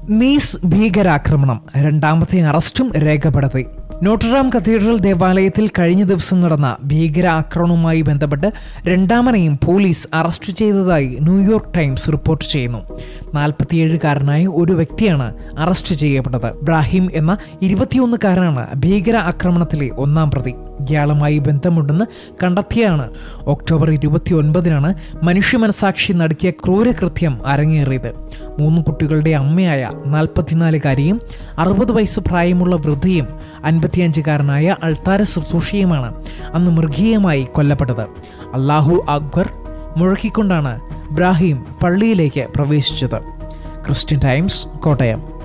knees ഭീകരാക്രമണം രണ്ടാമത്തെ അറസ്റ്റും രേഖപ്പെടുത്തി നോട്ടറാം കത്തീഡ്രൽ ദേവാലയത്തിൽ കഴിഞ്ഞ ദിവസം നടന്ന ഭീകരാക്രമണവുമായി ബന്ധപ്പെട്ട് രണ്ടാമനെയും പോലീസ് അറസ്റ്റ് ചെയ്തതായി ന്യൂയോർക്ക് ടൈംസ് റിപ്പോർട്ട് ചെയ്യുന്നു നാൽപ്പത്തിയേഴുകാരനായ ഒരു വ്യക്തിയാണ് അറസ്റ്റ് ചെയ്യപ്പെട്ടത് ഇബ്രാഹിം എന്ന ഇരുപത്തിയൊന്നുകാരനാണ് ഭീകര ആക്രമണത്തിലെ ഒന്നാം പ്രതി ഇയാളുമായി ബന്ധമുണ്ടെന്ന് കണ്ടെത്തിയാണ് ഒക്ടോബർ ഇരുപത്തി ഒൻപതിനാണ് മനുഷ്യ മനസാക്ഷി നടത്തിയ ക്രൂരകൃത്യം അരങ്ങേറിയത് മൂന്ന് കുട്ടികളുടെ അമ്മയായ നാൽപ്പത്തിനാലുകാരിയും അറുപത് വയസ്സ് പ്രായമുള്ള വൃദ്ധയും അൻപത്തിയഞ്ചുകാരനായ അൾത്താര ശുശ്രൂഷയുമാണ് അന്ന് മൃഗീയമായി കൊല്ലപ്പെട്ടത് അള്ളാഹു അക്ബർ മുഴക്കിക്കൊണ്ടാണ് ഇബ്രാഹിം പള്ളിയിലേക്ക് പ്രവേശിച്ചത് ക്രിസ്ത്യൻ ടൈംസ് കോട്ടയം